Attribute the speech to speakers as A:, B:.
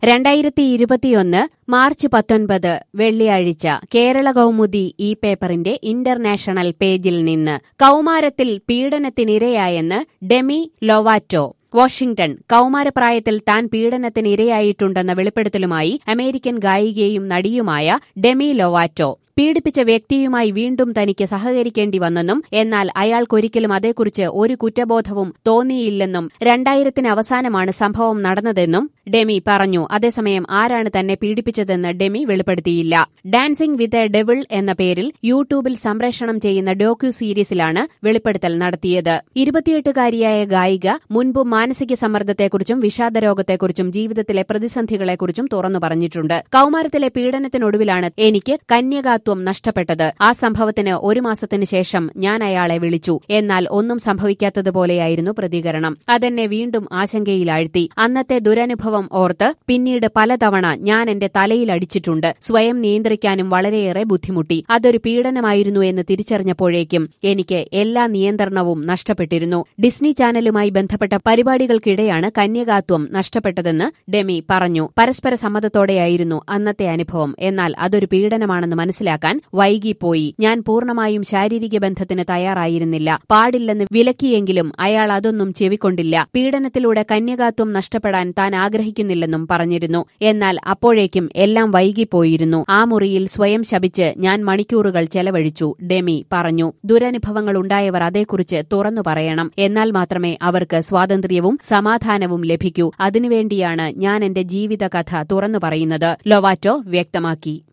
A: രണ്ടായിരത്തി ഇരുപത്തിയൊന്ന് മാർച്ച് പത്തൊൻപത് വെള്ളിയാഴ്ച കേരള കൗമുദി ഈ പേപ്പറിന്റെ ഇന്റർനാഷണൽ പേജിൽ നിന്ന് കൗമാരത്തിൽ പീഡനത്തിനിരയായെന്ന് ഡെമി ലൊവാറ്റോ വാഷിംഗ്ടൺ കൌമാരപ്രായത്തിൽ താൻ പീഡനത്തിന് ഇരയായിട്ടുണ്ടെന്ന വെളിപ്പെടുത്തലുമായി അമേരിക്കൻ ഗായികയും നടിയുമായ ഡെമി ലൊവാറ്റോ പീഡിപ്പിച്ച വ്യക്തിയുമായി വീണ്ടും തനിക്ക് സഹകരിക്കേണ്ടി വന്നെന്നും എന്നാൽ അയാൾക്കൊരിക്കലും അതേക്കുറിച്ച് ഒരു കുറ്റബോധവും തോന്നിയില്ലെന്നും രണ്ടായിരത്തിന് അവസാനമാണ് സംഭവം നടന്നതെന്നും ഡെമി പറഞ്ഞു അതേസമയം ആരാണ് തന്നെ പീഡിപ്പിച്ചതെന്ന് ഡെമി വെളിപ്പെടുത്തിയില്ല ഡാൻസിംഗ് വിത്ത് എ ഡെവിൾ എന്ന പേരിൽ യൂട്യൂബിൽ സംപ്രേഷണം ചെയ്യുന്ന ഡോക്യു സീരീസിലാണ് വെളിപ്പെടുത്തൽ നടത്തിയത് ഇരുപത്തിയെട്ടുകാരിയായ ഗായിക മുൻപ് മാനസിക സമ്മർദ്ദത്തെക്കുറിച്ചും വിഷാദരോഗത്തെക്കുറിച്ചും ജീവിതത്തിലെ പ്രതിസന്ധികളെക്കുറിച്ചും തുറന്നു പറഞ്ഞിട്ടുണ്ട് കൌമാരത്തിലെ പീഡനത്തിനൊടുവിലാണ് എനിക്ക് കന്യകാത്വം നഷ്ടപ്പെട്ടത് ആ സംഭവത്തിന് ഒരു മാസത്തിനു ശേഷം ഞാൻ അയാളെ വിളിച്ചു എന്നാൽ ഒന്നും സംഭവിക്കാത്തതുപോലെയായിരുന്നു പ്രതികരണം അതെന്നെ വീണ്ടും ആശങ്കയിലാഴ്ത്തി അന്നത്തെ ദുരനുഭവം ഓർത്ത് പിന്നീട് പലതവണ ഞാൻ എന്റെ തലയിൽ അടിച്ചിട്ടുണ്ട് സ്വയം നിയന്ത്രിക്കാനും വളരെയേറെ ബുദ്ധിമുട്ടി അതൊരു പീഡനമായിരുന്നു എന്ന് തിരിച്ചറിഞ്ഞപ്പോഴേക്കും എനിക്ക് എല്ലാ നിയന്ത്രണവും നഷ്ടപ്പെട്ടിരുന്നു ഡിസ്നി ചാനലുമായി ബന്ധപ്പെട്ട പരിപാടികൾക്കിടെയാണ് കന്യകാത്വം നഷ്ടപ്പെട്ടതെന്ന് ഡെമി പറഞ്ഞു പരസ്പര സമ്മതത്തോടെയായിരുന്നു അന്നത്തെ അനുഭവം എന്നാൽ അതൊരു പീഡനമാണെന്ന് മനസ്സിലാക്കാൻ വൈകിപ്പോയി ഞാൻ പൂർണ്ണമായും ശാരീരിക ബന്ധത്തിന് തയ്യാറായിരുന്നില്ല പാടില്ലെന്ന് വിലക്കിയെങ്കിലും അയാൾ അതൊന്നും ചെവിക്കൊണ്ടില്ല പീഡനത്തിലൂടെ കന്യകാത്വം നഷ്ടപ്പെടാൻ താൻ ആഗ്രഹിക്കുന്നില്ലെന്നും പറഞ്ഞിരുന്നു എന്നാൽ അപ്പോഴേക്കും എല്ലാം വൈകിപ്പോയിരുന്നു ആ മുറിയിൽ സ്വയം ശപിച്ച് ഞാൻ മണിക്കൂറുകൾ ചെലവഴിച്ചു ഡെമി പറഞ്ഞു ദുരനുഭവങ്ങൾ ഉണ്ടായവർ അതേക്കുറിച്ച് തുറന്നു പറയണം എന്നാൽ മാത്രമേ അവർക്ക് സ്വാതന്ത്ര്യവും സമാധാനവും ലഭിക്കൂ അതിനുവേണ്ടിയാണ് ഞാൻ എന്റെ ജീവിതകഥ തുറന്നു പറയുന്നത് ലൊവാറ്റോ വ്യക്തമാക്കി